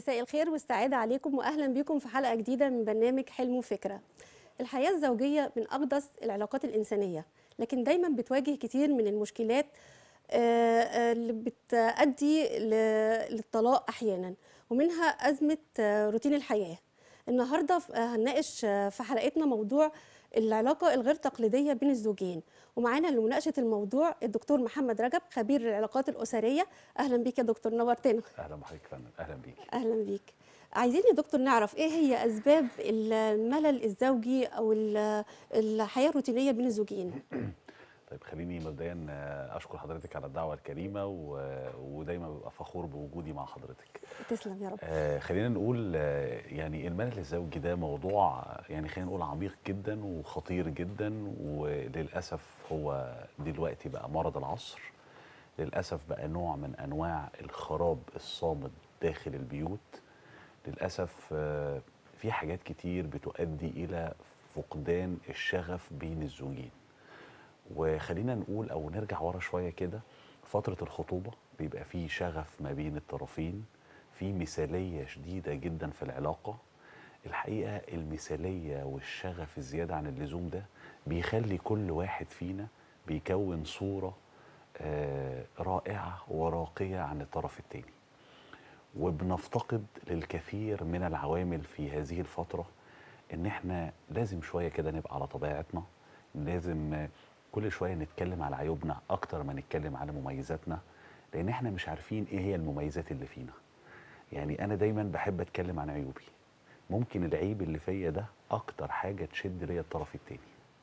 مساء الخير والسعادة عليكم وأهلا بكم في حلقة جديدة من برنامج حلم وفكرة الحياة الزوجية من أقدس العلاقات الإنسانية لكن دايما بتواجه كتير من المشكلات آه، آه، اللي بتؤدي ل- للطلاق أحيانا ومنها أزمة آه، روتين الحياة النهاردة ف- آه، هنناقش آه، في حلقتنا موضوع العلاقة الغير تقليدية بين الزوجين ومعانا لمناقشة الموضوع الدكتور محمد رجب خبير العلاقات الأسرية أهلا بيك يا دكتور نورتنا اهلا بحضرتك يا فندم اهلا بيك اهلا بيك عايزين يا دكتور نعرف ايه هي اسباب الملل الزوجي او ال- الحياه الروتينيه بين الزوجين طيب خليني مبدئيا آه، اشكر حضرتك على الدعوه الكريمه و... ودايما ببقى فخور بوجودي مع حضرتك تسلم يا رب آه خلينا نقول آه يعني الملل الزوجي ده موضوع آه، يعني خلينا نقول عميق جدا وخطير جدا وللاسف هو دلوقتي بقى مرض العصر للاسف بقى نوع من انواع الخراب الصامت داخل البيوت للاسف آه في حاجات كتير بتؤدي الى فقدان الشغف بين الزوجين وخلينا نقول او نرجع ورا شويه كده فتره الخطوبه بيبقى فيه شغف ما بين الطرفين في مثاليه شديده جدا في العلاقه الحقيقه المثاليه والشغف الزياده عن اللزوم ده بيخلي كل واحد فينا بيكون صوره آه، رائعه وراقيه عن الطرف التاني وبنفتقد للكثير من العوامل في هذه الفترة ان احنا لازم شوية كده نبقى على طبيعتنا لازم آه، كل شوية نتكلم على عيوبنا اكتر ما نتكلم على مميزاتنا لان احنا مش عارفين ايه هي المميزات اللي فينا يعني انا دايما بحب اتكلم عن عيوبي ممكن العيب اللي فيا ده اكتر حاجة تشد ليا الطرف التاني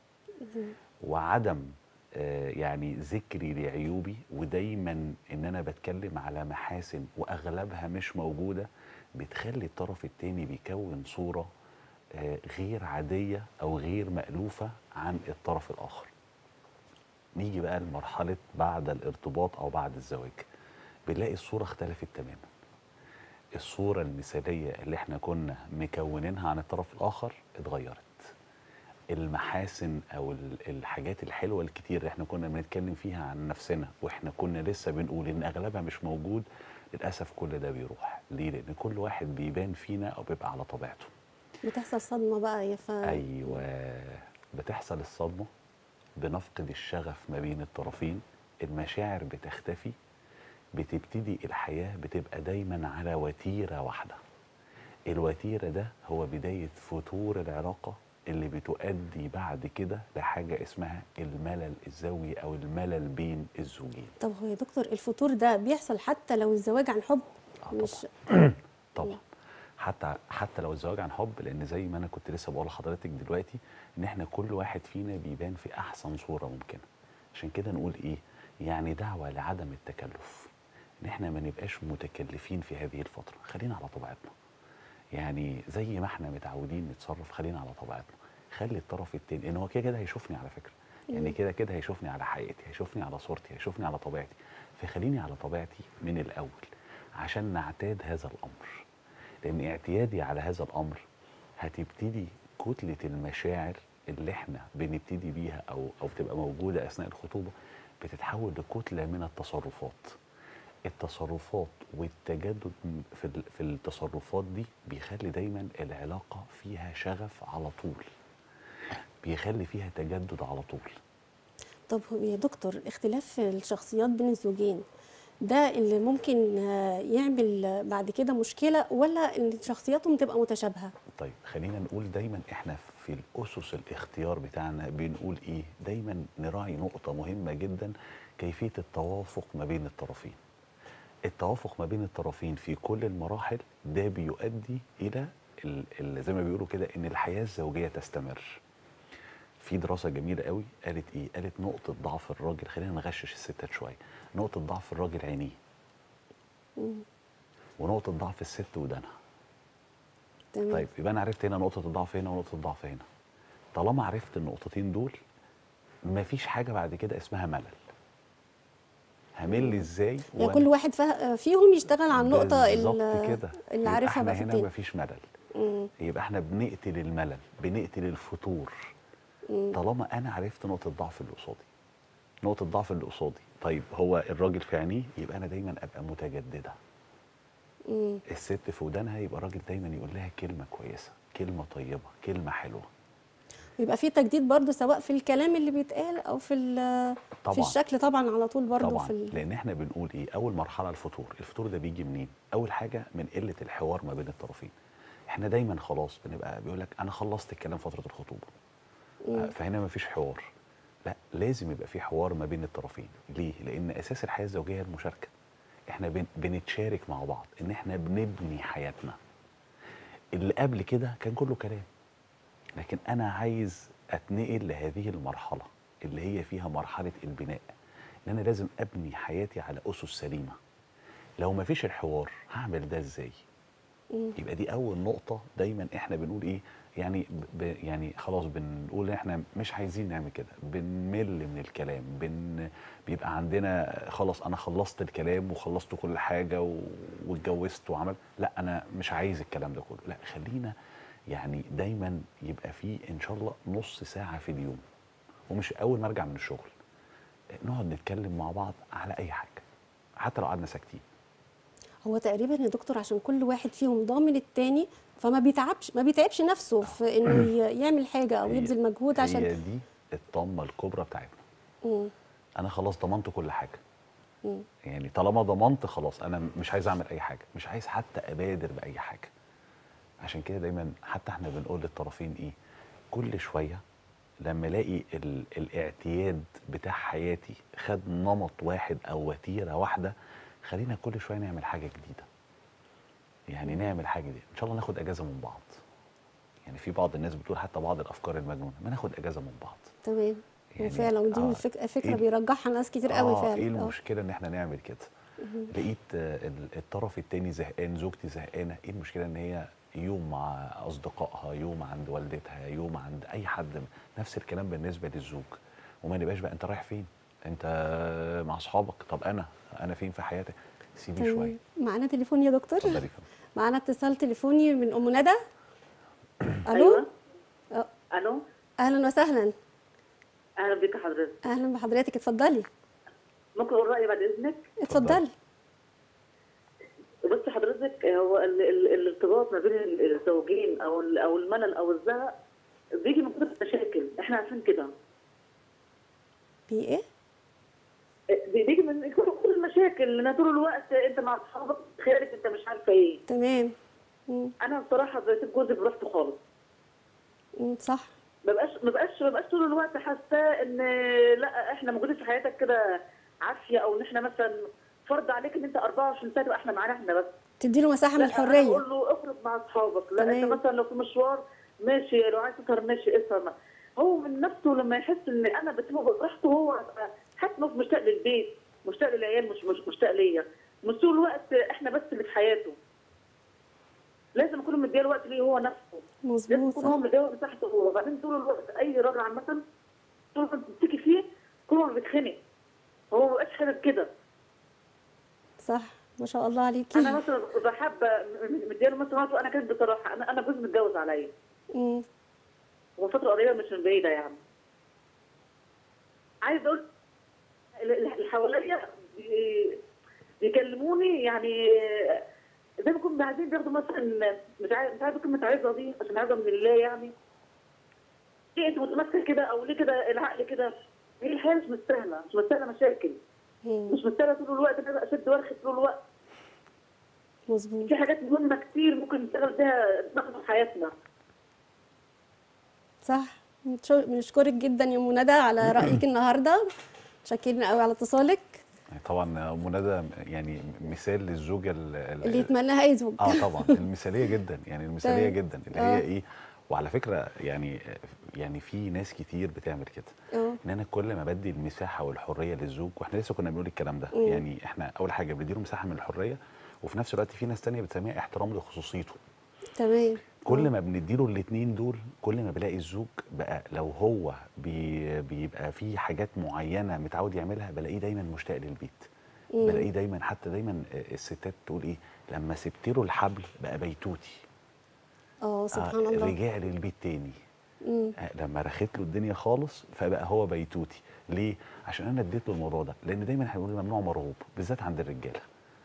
وعدم آه، يعني ذكري لعيوبي ودايما ان انا بتكلم على محاسن واغلبها مش موجوده بتخلي الطرف التاني بيكون صوره آه، غير عاديه او غير مالوفه عن الطرف الاخر نيجي بقى لمرحله بعد الارتباط او بعد الزواج بنلاقي الصوره اختلفت تماما الصوره المثاليه اللي احنا كنا مكونينها عن الطرف الاخر اتغيرت المحاسن او ال- الحاجات الحلوه الكتير اللي احنا كنا بنتكلم فيها عن نفسنا واحنا كنا لسه بنقول ان اغلبها مش موجود للاسف كل ده بيروح ليه لان كل واحد بيبان فينا او بيبقى على طبيعته بتحصل صدمه بقى يا ف... ايوه بتحصل الصدمه بنفقد الشغف ما بين الطرفين المشاعر بتختفي بتبتدي الحياه بتبقى دايما على وتيره واحده الوتيره ده هو بدايه فتور العلاقه اللي بتؤدي بعد كده لحاجه اسمها الملل الزوجي او الملل بين الزوجين طب هو يا دكتور الفتور ده بيحصل حتى لو الزواج عن حب آه مش طبعا حتى حتى لو الزواج عن حب لان زي ما انا كنت لسه بقول لحضرتك دلوقتي ان احنا كل واحد فينا بيبان في احسن صوره ممكنه عشان كده نقول ايه يعني دعوه لعدم التكلف ان احنا ما نبقاش متكلفين في هذه الفتره خلينا على طبيعتنا يعني زي ما احنا متعودين نتصرف خلينا على طبيعتنا خلي الطرف التاني ان هو كده كده هيشوفني على فكره يعني مم. كده كده هيشوفني على حقيقتي هيشوفني على صورتي هيشوفني على طبيعتي فخليني على طبيعتي من الاول عشان نعتاد هذا الامر لان اعتيادي على هذا الامر هتبتدي كتله المشاعر اللي احنا بنبتدي بيها او او بتبقى موجوده اثناء الخطوبه بتتحول لكتله من التصرفات التصرفات والتجدد في ال- في التصرفات دي بيخلي دايما العلاقه فيها شغف على طول بيخلي فيها تجدد على طول طب هو يا دكتور اختلاف الشخصيات بين الزوجين ده اللي ممكن آه، يعمل بعد كده مشكله ولا ان شخصياتهم تبقى متشابهه طيب خلينا نقول دايما احنا في الاسس الاختيار بتاعنا بنقول ايه دايما نراعي نقطه مهمه جدا كيفيه التوافق ما بين الطرفين التوافق ما بين الطرفين في كل المراحل ده بيؤدي الى ال- ال- زي ما بيقولوا كده ان الحياه الزوجيه تستمر في دراسه جميله قوي قالت ايه قالت نقطه ضعف الراجل خلينا نغشش الستات شويه نقطه ضعف الراجل عينيه مم. ونقطه ضعف الست ودانها تمام طيب يبقى انا عرفت هنا نقطه الضعف هنا ونقطه الضعف هنا طالما عرفت النقطتين دول مفيش حاجه بعد كده اسمها ملل همل ازاي يعني كل واحد فه- فيهم يشتغل على النقطه بالظبط اللي, كده اللي يبقى عارفها احنا بقى في هنا التاني مفيش ملل مم. يبقى احنا بنقتل الملل بنقتل الفتور مم. طالما انا عرفت نقطه ضعف اللي قصادي نقطه ضعف اللي قصادي طيب هو الراجل في عينيه يبقى انا دايما ابقى متجدده مم. الست في ودانها يبقى الراجل دايما يقول لها كلمه كويسه كلمه طيبه كلمه حلوه يبقى في تجديد برضو سواء في الكلام اللي بيتقال او في ال- في طبعا الشكل طبعا على طول برضو طبعا في ال... لان احنا بنقول ايه اول مرحله الفتور الفتور ده بيجي منين اول حاجه من قله الحوار ما بين الطرفين احنا دايما خلاص بنبقى بيقول لك انا خلصت الكلام فتره الخطوبه آه، فهنا ما فيش حوار لا لازم يبقى في حوار ما بين الطرفين ليه لان اساس الحياه الزوجيه هي المشاركه احنا بن بنتشارك مع بعض ان احنا بنبني حياتنا اللي قبل كده كان كله كلام لكن انا عايز اتنقل لهذه المرحله اللي هي فيها مرحله البناء ان انا لازم ابني حياتي على اسس سليمه لو ما فيش الحوار هعمل ده ازاي مم. يبقى دي اول نقطه دايما احنا بنقول ايه يعني ب يعني خلاص بنقول إن احنا مش عايزين نعمل كده بنمل من الكلام بن بيبقى عندنا خلاص انا خلصت الكلام وخلصت كل حاجه و- واتجوزت وعمل لا انا مش عايز الكلام ده كله لا خلينا يعني دايما يبقى في ان شاء الله نص ساعه في اليوم ومش اول ما ارجع من الشغل نقعد نتكلم مع بعض على اي حاجه حتى لو قعدنا ساكتين هو تقريبا يا دكتور عشان كل واحد فيهم ضامن التاني فما بيتعبش ما بيتعبش نفسه في انه ي- يعمل حاجه او هي- يبذل مجهود هي عشان دي الطامه الكبرى بتاعتنا مم. انا خلاص ضمنت كل حاجه مم. يعني طالما ضمنت خلاص انا مش عايز اعمل اي حاجه مش عايز حتى ابادر باي حاجه عشان كده دايما حتى احنا بنقول للطرفين ايه كل شويه لما الاقي ال- الاعتياد بتاع حياتي خد نمط واحد او وتيره واحده خلينا كل شويه نعمل حاجه جديده يعني نعمل حاجه جديده ان شاء الله ناخد اجازه من بعض يعني في بعض الناس بتقول حتى بعض الافكار المجنونه ما ناخد اجازه من بعض تمام يعني وفعلا ودي آه، الفك... فكره إيه- بيرجحها ناس كتير قوي آه فعلا ايه آه. المشكله ان احنا نعمل كده لقيت آه، ال- الطرف التاني زهقان زوجتي زهقانه ايه المشكله ان هي يوم مع اصدقائها يوم عند والدتها يوم عند اي حد نفس الكلام بالنسبه للزوج وما نبقاش بقى انت رايح فين انت مع اصحابك طب انا انا فين في حياتك سيبني شويه تمام. معانا تليفون يا دكتور اتفضلي يا فندم. معانا اتصال تليفوني من ام ندى الو ايوه آه، الو اهلا وسهلا اهلا بك حضرتك اهلا بحضرتك اتفضلي ممكن اقول رايي بعد اذنك اتفضلي بص حضرتك هو ال ال الارتباط ما بين ال- الزوجين او ال- او الملل او الزهق بيجي من كتر المشاكل احنا عارفين كده بي ايه بي- بيجي من كتر المشاكل لان طول الوقت انت مع اصحابك خارج انت مش عارفه ايه تمام مم. انا بصراحه بسيب جوزي براحته خالص مم. صح ما بقاش ما بقاش ما بقاش طول الوقت حاساه ان لا احنا موجودين في حياتك كده عافيه او ان احنا مثلا فرض عليك ان انت 24 ساعه تبقى احنا معانا احنا بس تديله مساحه من لا الحريه انا اقول له اخرج مع اصحابك لا تمام. انت مثلا لو في مشوار ماشي لو عايز تسهر ماشي اسهر هو من نفسه لما يحس ان انا بسيبه براحته هو حاسس انه مشتاق للبيت مشتاق للعيال مش مش مشتاق ليا مش طول الوقت احنا بس اللي في حياته لازم اكون مديله وقت ليه هو نفسه لازم مظبوط يكون هو صح مديله مساحته هو وبعدين طول الوقت اي راجل عامه طول الوقت بتشتكي فيه كل ما بيتخنق هو ما بقاش حابب كده صح ما شاء الله عليكي انا مثلا بحب مديله مثلا وقت وانا كانت بصراحه انا انا جوزي متجوز عليا مم. ومن فتره قريبه مش من بعيده يعني عايز اقول ال- ال- اللي حواليا بي- بيكلموني يعني زي ما يكونوا عايزين بياخدوا مثلا مش عارف مش عارفه كلمه عايزه دي عشان عايزه من الله يعني ليه انت متمسك كده او ليه كده العقل كده هي الحياه مش مستاهله مش مستاهله مشاكل مم. مش مستاهله طول الوقت ان انا اشد وارخي طول الوقت مظبوط في حاجات مهمه كتير ممكن نشتغل بيها دماغنا في حياتنا صح بنشو- بنشكرك جدا يا ام ندى على رايك النهارده متشكرين قوي على اتصالك طبعا ام ندى يعني مثال للزوجه ال- ال- اللي يتمناها اي زوج اه طبعا المثاليه جدا يعني المثاليه تمام. جدا اللي آه. هي ايه وعلى فكره يعني يعني في ناس كتير بتعمل كده اه ان انا كل ما بدي المساحه والحريه للزوج واحنا لسه كنا بنقول الكلام ده مم. يعني احنا اول حاجه بنديله مساحه من الحريه وفي نفس الوقت في ناس تانية بتسميها احترام لخصوصيته تمام كل آه. ما بنديله الاثنين دول كل ما بلاقي الزوج بقى لو هو بي بيبقى في حاجات معينه متعود يعملها بلاقيه دايما مشتاق للبيت مم. بلاقيه دايما حتى دايما الستات تقول ايه لما سبت له الحبل بقى بيتوتي اه سبحان آه الله رجع للبيت تاني مم. آه لما رخيت له الدنيا خالص فبقى هو بيتوتي ليه عشان انا اديت له الموضوع ده لان دايما احنا بنقول ممنوع مرغوب بالذات عند الرجاله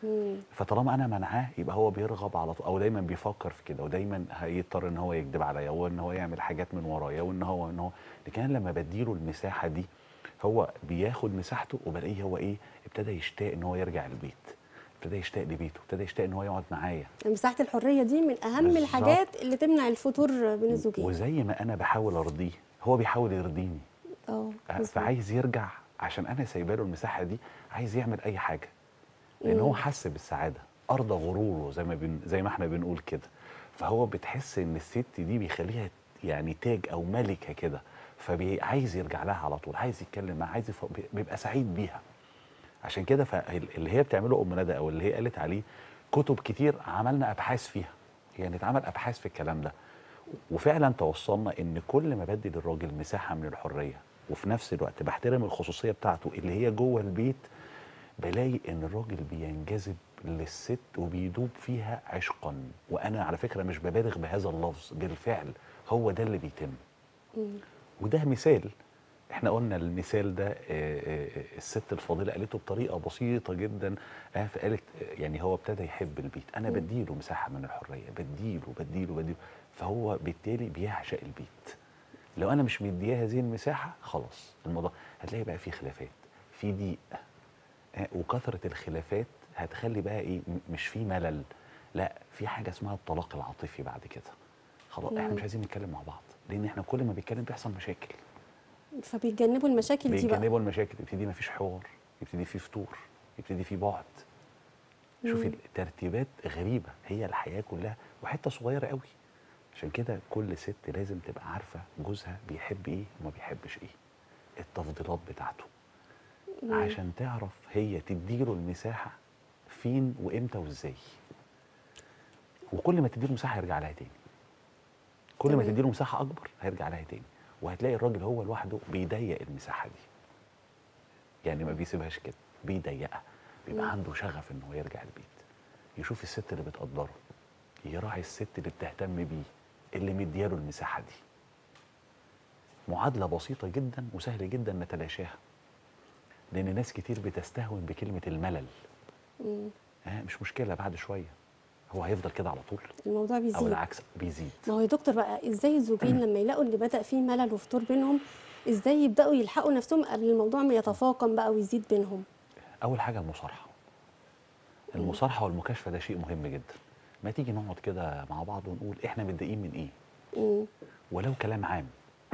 مم. فطالما انا منعاه يبقى هو بيرغب على طول او دايما بيفكر في كده ودايما هيضطر ان هو يكذب عليا وان هو يعمل حاجات من ورايا وان هو ان هو لكن أنا لما بديله المساحه دي هو بياخد مساحته وبلاقيه هو ايه ابتدى يشتاق ان هو يرجع البيت ابتدى يشتاق لبيته ابتدى يشتاق ان هو يقعد معايا مساحه الحريه دي من اهم بالظبط. الحاجات اللي تمنع الفتور بين الزوجين وزي ما انا بحاول ارضيه هو بيحاول يرضيني اه آه، مظبوط. فعايز يرجع عشان انا سايبه له المساحه دي عايز يعمل اي حاجه لان هو حس بالسعاده ارضى غروره زي ما بن زي ما احنا بنقول كده فهو بتحس ان الست دي بيخليها يعني تاج او ملكه كده فعايز يرجع لها على طول عايز يتكلم معاها عايز يف... بيبقى سعيد بيها عشان كده فاللي هي بتعمله ام ندى او اللي هي قالت عليه كتب كتير عملنا ابحاث فيها يعني اتعمل ابحاث في الكلام ده وفعلا توصلنا ان كل ما بدي للراجل مساحه من الحريه وفي نفس الوقت بحترم الخصوصيه بتاعته اللي هي جوه البيت بلاقي ان الراجل بينجذب للست وبيدوب فيها عشقا وانا على فكره مش ببالغ بهذا اللفظ بالفعل هو ده اللي بيتم وده مثال احنا قلنا المثال ده آه، آه، آه، الست الفاضله قالته بطريقه بسيطه جدا آه، فقالت آه، يعني هو ابتدى يحب البيت انا بديله مساحه من الحريه بديله بديله بديله فهو بالتالي بيعشق البيت لو انا مش مدياه هذه المساحه خلاص الموضوع هتلاقي بقى في خلافات في ضيق آه، وكثره الخلافات هتخلي بقى ايه م- مش في ملل لا في حاجه اسمها الطلاق العاطفي بعد كده خلاص احنا مم. مش عايزين نتكلم مع بعض لان احنا كل ما بيتكلم بيحصل مشاكل فبيتجنبوا المشاكل دي بقى بيتجنبوا المشاكل يبتدي مفيش حوار يبتدي في فتور يبتدي في بعد شوفي مم. الترتيبات غريبه هي الحياه كلها وحته صغيره قوي عشان كده كل ست لازم تبقى عارفه جوزها بيحب ايه وما بيحبش ايه التفضيلات بتاعته مم. عشان تعرف هي تديله المساحه فين وامتى وازاي وكل ما تديله مساحه يرجع لها تاني كل ما تمام. تديله مساحه اكبر هيرجع لها تاني وهتلاقي الراجل هو لوحده بيضيق المساحه دي يعني ما بيسيبهاش كده بيضيقها بيبقى مم. عنده شغف ان هو يرجع البيت يشوف الست اللي بتقدره يراعي الست اللي بتهتم بيه اللي مدياله المساحه دي معادله بسيطه جدا وسهل جدا نتلاشاها لان ناس كتير بتستهون بكلمه الملل مم. ها مش مشكله بعد شويه هو هيفضل كده على طول الموضوع او بيزيد العكس بيزيد ما هو يا دكتور بقى ازاي الزوجين لما يلاقوا ان بدا في ملل وفتور بينهم ازاي يبداوا يلحقوا نفسهم قبل الموضوع ما يتفاقم بقى ويزيد بينهم اول حاجه المصارحه المصارحه والمكاشفه ده شيء مهم جدا ما تيجي نقعد كده مع بعض ونقول احنا متضايقين من ايه مم. ولو كلام عام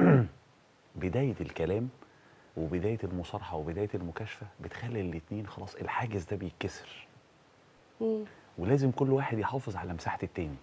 بدايه الكلام وبدايه المصارحه وبدايه المكاشفه بتخلي الاتنين خلاص الحاجز ده بيتكسر مم. ولازم كل واحد يحافظ على مساحه التاني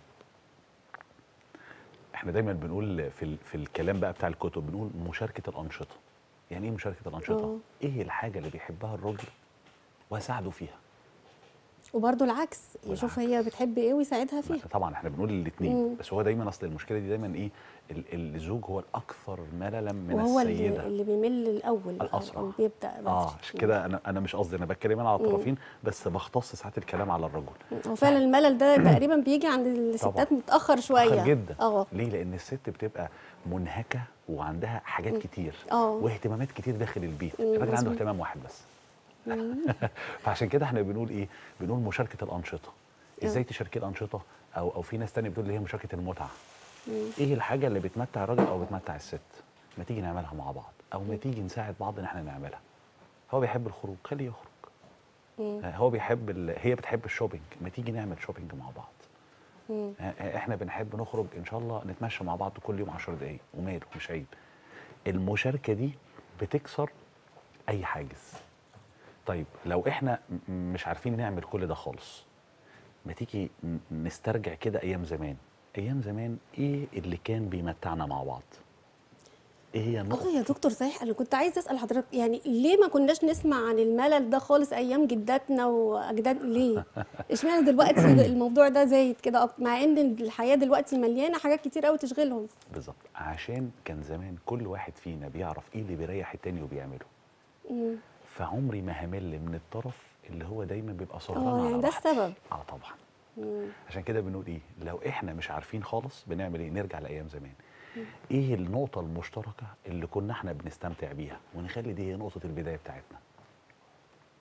احنا دايما بنقول في ال- في الكلام بقى بتاع الكتب بنقول مشاركه الانشطه يعني ايه مشاركه الانشطه آه. ايه الحاجه اللي بيحبها الراجل واساعده فيها وبرضه العكس يشوف هي بتحب ايه ويساعدها فيه طبعا احنا بنقول مم. الاثنين بس هو دايما اصل المشكله دي دايما ايه ال- الزوج هو الاكثر مللا من وهو اللي, السيده اللي بيمل الاول بقى الأسرع. أو بيبدا بدري اه عشان كده انا انا مش قصدي انا بتكلم انا على الطرفين بس بختص ساعات الكلام على الرجل هو فعلا الملل ده تقريبا بيجي عند الستات متاخر شويه آخر جدا اه ليه لان الست بتبقى منهكه وعندها حاجات كتير آه. واهتمامات كتير داخل البيت مم، الراجل عنده مظبوط. اهتمام واحد بس فعشان كده احنا بنقول ايه بنقول مشاركه الانشطه ازاي تشاركي الانشطه او او في ناس تانية بتقول اللي هي مشاركه المتعه ايه الحاجه اللي بتمتع الراجل او بتمتع الست ما تيجي نعملها مع بعض او ما تيجي نساعد بعض ان احنا نعملها هو بيحب الخروج خليه يخرج مم. آه، هو بيحب ال... هي بتحب الشوبينج ما تيجي نعمل شوبينج مع بعض مم. آه، احنا بنحب نخرج ان شاء الله نتمشى مع بعض كل يوم 10 دقايق وماله مش عيب المشاركه دي بتكسر اي حاجز طيب لو احنا م- مش عارفين نعمل كل ده خالص ما تيجي ن- نسترجع كده ايام زمان ايام زمان ايه اللي كان بيمتعنا مع بعض ايه هي اه النقطه يا دكتور صحيح انا كنت عايز اسال حضرتك يعني ليه ما كناش نسمع عن الملل ده خالص ايام جداتنا واجداد ليه اشمعنى دلوقتي الموضوع ده زايد كده أكتر؟ مع ان الحياه دلوقتي مليانه حاجات كتير قوي تشغلهم بالظبط عشان كان زمان كل واحد فينا بيعرف ايه اللي بيريح التاني وبيعمله مم. فعمري ما همل من الطرف اللي هو دايما بيبقى سهران اه على يعني ده راحتي. السبب اه طبعا مم. عشان كده بنقول ايه لو احنا مش عارفين خالص بنعمل ايه نرجع لايام زمان ايه النقطه المشتركه اللي كنا احنا بنستمتع بيها ونخلي دي هي نقطه البدايه بتاعتنا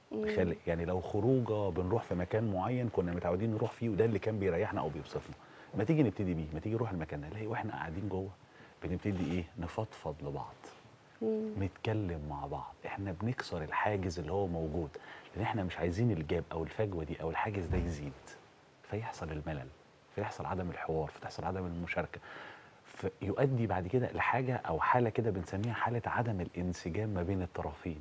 خل... يعني لو خروجه بنروح في مكان معين كنا متعودين نروح فيه وده اللي كان بيريحنا او بيبسطنا ما تيجي نبتدي بيه ما تيجي نروح المكان ده نلاقي واحنا قاعدين جوه بنبتدي ايه نفضفض لبعض نتكلم مع بعض احنا بنكسر الحاجز اللي هو موجود لان احنا مش عايزين الجاب او الفجوه دي او الحاجز ده يزيد فيحصل الملل فيحصل عدم الحوار فتحصل عدم المشاركه فيؤدي بعد كده لحاجه او حاله كده بنسميها حاله عدم الانسجام ما بين الطرفين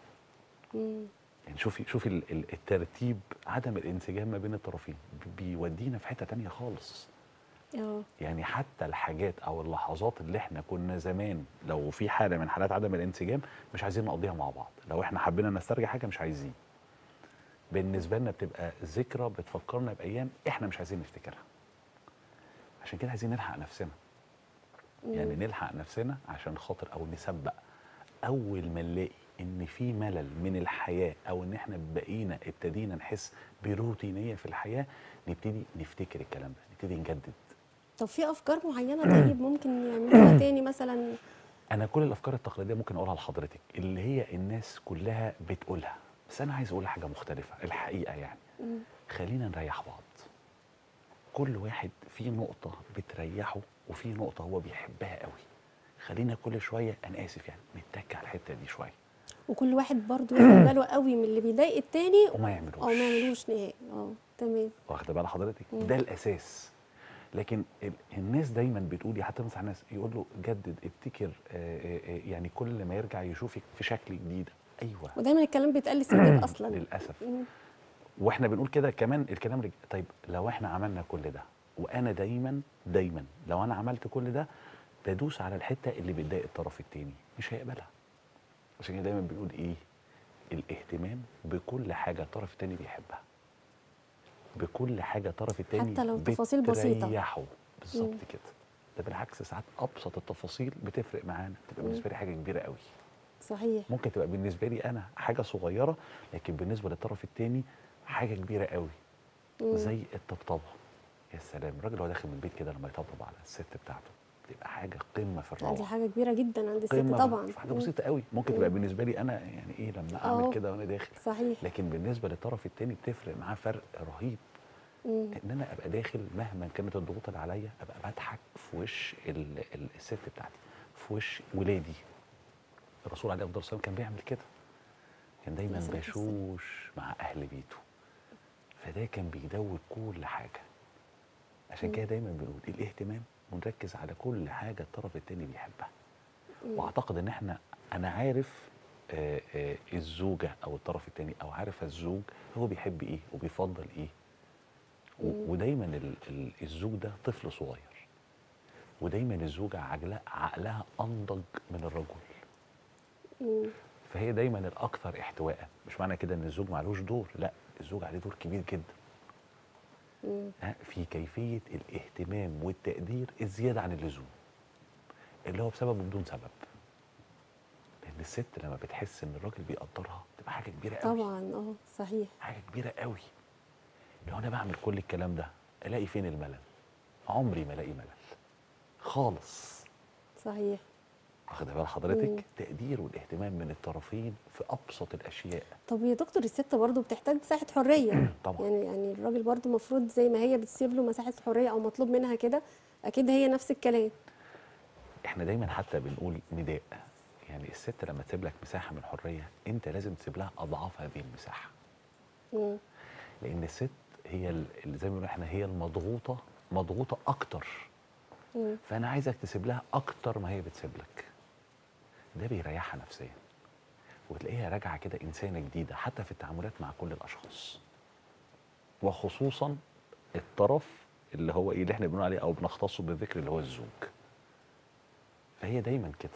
يعني شوفي شوفي ال- ال- الترتيب عدم الانسجام ما بين الطرفين بي- بيودينا في حته تانية خالص اه يعني حتى الحاجات او اللحظات اللي احنا كنا زمان لو في حاله من حالات عدم الانسجام مش عايزين نقضيها مع بعض لو احنا حبينا نسترجع حاجه مش عايزين بالنسبه لنا بتبقى ذكرى بتفكرنا بايام احنا مش عايزين نفتكرها عشان كده عايزين نلحق نفسنا يعني نلحق نفسنا عشان خاطر او نسبق اول ما نلاقي ان في ملل من الحياه او ان احنا بقينا ابتدينا نحس بروتينيه في الحياه نبتدي نفتكر الكلام ده نبتدي نجدد طب في افكار معينه طيب ممكن يعملوها تاني مثلا انا كل الافكار التقليديه ممكن اقولها لحضرتك اللي هي الناس كلها بتقولها بس انا عايز اقول حاجه مختلفه الحقيقه يعني خلينا نريح بعض كل واحد في نقطه بتريحه وفي نقطه هو بيحبها قوي خلينا كل شويه انا اسف يعني نتك على الحته دي شويه وكل واحد برضو ياخد باله قوي من اللي بيضايق التاني وما يعملوش او ما يعملوش نهائي اه تمام واخده بال حضرتك ده الاساس لكن ال- الناس دايما بتقول حتى مثلا الناس يقول له جدد ابتكر آه، آه، آه، يعني كل ما يرجع يشوفك في شكل جديد ايوه ودايما الكلام بيتقال للستات اصلا للاسف مم. واحنا بنقول كده كمان الكلام رج... طيب لو احنا عملنا كل ده وانا دايما دايما لو انا عملت كل ده بدوس على الحته اللي بتضايق الطرف التاني مش هيقبلها عشان كده دايما بنقول ايه الاهتمام بكل حاجه الطرف التاني بيحبها بكل حاجه الطرف التاني حتى لو تفاصيل بسيطة. بتريحه بالظبط مم. كده ده بالعكس ساعات ابسط التفاصيل بتفرق معانا تبقى بالنسبه لي حاجه كبيره قوي صحيح ممكن تبقى بالنسبه لي انا حاجه صغيره لكن بالنسبه للطرف التاني حاجه كبيره قوي مم. زي الطبطبه يا سلام الراجل وهو داخل من البيت كده لما يطبطب على الست بتاعته تبقى حاجه قمه في لا، دي الروعه حاجه كبيره جدا عند الست قمه طبعا في حاجه مم. بسيطه قوي ممكن تبقى بالنسبه لي انا يعني ايه لما أهو. اعمل كده وانا داخل صحيح لكن بالنسبه للطرف التاني بتفرق معاه فرق رهيب مم. ان انا ابقى داخل مهما كانت الضغوط اللي عليا ابقى بضحك في وش ال- ال- الست بتاعتي في وش ولادي الرسول عليه الصلاه والسلام كان بيعمل كده كان دايما الصلاة والسلام. بشوش مع اهل بيته فده كان بيدوب كل حاجه عشان كده دايما بنقول الاهتمام ونركز على كل حاجه الطرف التاني بيحبها واعتقد ان احنا انا عارف آه، آه، الزوجه او الطرف التاني او عارف الزوج هو بيحب ايه وبيفضل ايه و- ودايما ال- ال- الزوج ده طفل صغير ودايما الزوجه عقلها عقلها انضج من الرجل مم. فهي دايما الاكثر احتواء مش معنى كده ان الزوج معلوش دور لا الزوج عليه دور كبير جدا مم. ها، في كيفيه الاهتمام والتقدير الزياده عن اللزوم اللي هو بسبب بدون سبب لان الست لما بتحس ان الراجل بيقدرها تبقى حاجه كبيره قوي طبعا اه صحيح حاجه كبيره قوي لو انا بعمل كل الكلام ده الاقي فين الملل عمري ما الاقي ملل خالص صحيح واخد بال حضرتك مم. تقدير والاهتمام من الطرفين في ابسط الاشياء طب يا دكتور الست برضو بتحتاج مساحه حريه طبعا. يعني يعني الراجل برضو المفروض زي ما هي بتسيب له مساحه حريه او مطلوب منها كده اكيد هي نفس الكلام احنا دايما حتى بنقول نداء يعني الست لما تسيب لك مساحه من حريه انت لازم تسيب لها اضعاف هذه المساحه مم. لان الست هي ال- اللي زي ما بنقول احنا هي المضغوطه مضغوطه اكتر مم. فانا عايزك تسيب لها اكتر ما هي بتسيب لك ده بيريحها نفسيا وتلاقيها راجعه كده انسانه جديده حتى في التعاملات مع كل الاشخاص وخصوصا الطرف اللي هو ايه اللي احنا بنقول عليه او بنختصه بالذكر اللي هو الزوج فهي دايما كده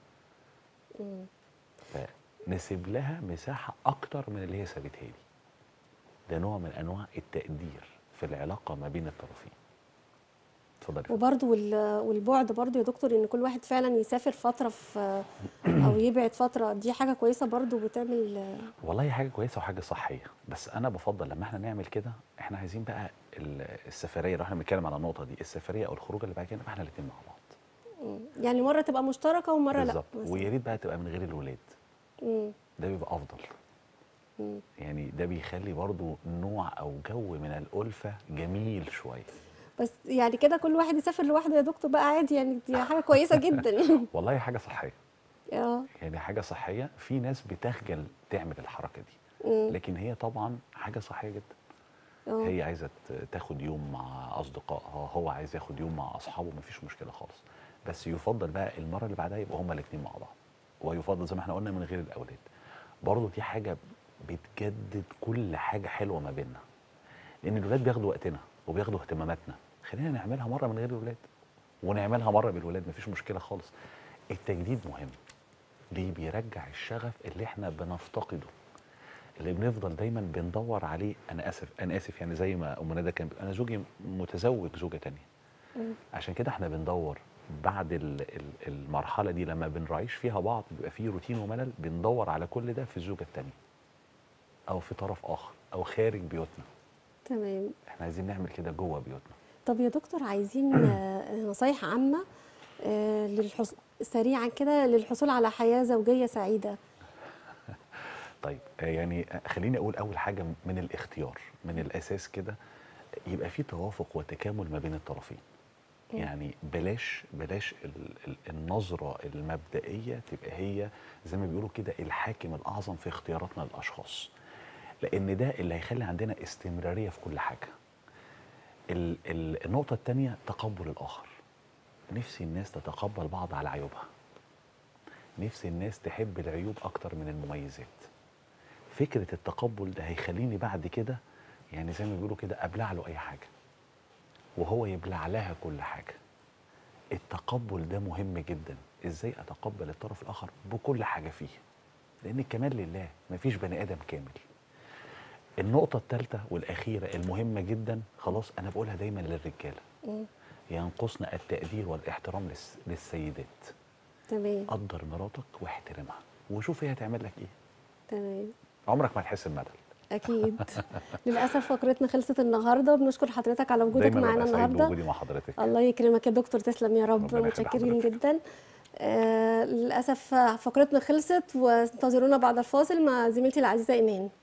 مم. فنسيب لها مساحه اكتر من اللي هي سابتها لي ده نوع من انواع التقدير في العلاقه ما بين الطرفين اتفضلي وبرضو وال- والبعد برضو يا دكتور ان كل واحد فعلا يسافر فتره في او يبعد فتره دي حاجه كويسه برضو بتعمل والله حاجه كويسه وحاجه صحيه بس انا بفضل لما احنا نعمل كده احنا عايزين بقى ال- السفريه لو احنا بنتكلم على النقطه دي السفريه او الخروج اللي بعد كده نبقى احنا الاثنين مع بعض مم. يعني مره تبقى مشتركه ومره لا بالظبط مثلاً. ويا ريت بقى تبقى من غير الولاد مم. ده بيبقى افضل مم. يعني ده بيخلي برضو نوع او جو من الالفه جميل شويه بس يعني كده كل واحد يسافر لوحده يا دكتور بقى عادي يعني دي حاجه كويسه جدا والله حاجه صحيه اه يعني حاجه صحيه في ناس بتخجل تعمل الحركه دي مم. لكن هي طبعا حاجه صحيه جدا اه هي عايزه ت- تاخد يوم مع اصدقائها هو عايز ياخد يوم مع اصحابه مفيش مشكله خالص بس يفضل بقى المره اللي بعدها يبقى هما الاثنين مع بعض ويفضل زي ما احنا قلنا من غير الاولاد برضه دي حاجه بتجدد كل حاجه حلوه ما بيننا لان الولاد بياخدوا وقتنا وبياخدوا اهتماماتنا خلينا نعملها مره من غير الولاد ونعملها مره بالولاد مفيش مشكله خالص التجديد مهم ليه بيرجع الشغف اللي احنا بنفتقده اللي بنفضل دايما بندور عليه انا اسف انا اسف يعني زي ما ام ندى كان بتقول، انا زوجي متزوج زوجه تانية مم. عشان كده احنا بندور بعد ال- ال- المرحله دي لما بنعيش فيها بعض بيبقى فيه روتين وملل بندور على كل ده في الزوجه التانية او في طرف اخر او خارج بيوتنا تمام احنا عايزين نعمل كده جوه بيوتنا طب يا دكتور عايزين آه، نصايح عامه آه، للحص... سريعا كده للحصول على حياه زوجيه سعيده طيب آه، يعني آه، خليني اقول اول حاجه من الاختيار من الاساس كده يبقى في توافق وتكامل ما بين الطرفين مم. يعني بلاش بلاش ال- ال- النظره المبدئيه تبقى هي زي ما بيقولوا كده الحاكم الاعظم في اختياراتنا للاشخاص لان ده اللي هيخلي عندنا استمراريه في كل حاجه ال- ال- النقطه الثانيه تقبل الاخر نفسي الناس تتقبل بعض على عيوبها نفسي الناس تحب العيوب اكتر من المميزات فكره التقبل ده هيخليني بعد كده يعني زي ما بيقولوا كده ابلع له اي حاجه وهو يبلع لها كل حاجه التقبل ده مهم جدا ازاي اتقبل الطرف الاخر بكل حاجه فيه لان الكمال لله مفيش بني ادم كامل النقطة الثالثة والأخيرة المهمة جدا خلاص أنا بقولها دايما للرجالة مم. ينقصنا التقدير والاحترام للس- للسيدات تمام قدر مراتك واحترمها وشوف هي هتعمل لك ايه تمام عمرك ما هتحس بملل اكيد للاسف فقرتنا خلصت النهارده بنشكر حضرتك على وجودك دايما معانا ببقى سعيد النهارده بوجودي مع حضرتك الله يكرمك يا دكتور تسلم يا رب ربنا يخلي متشكرين حضرتك. جدا آه للاسف فقرتنا خلصت وانتظرونا بعد الفاصل مع زميلتي العزيزه ايمان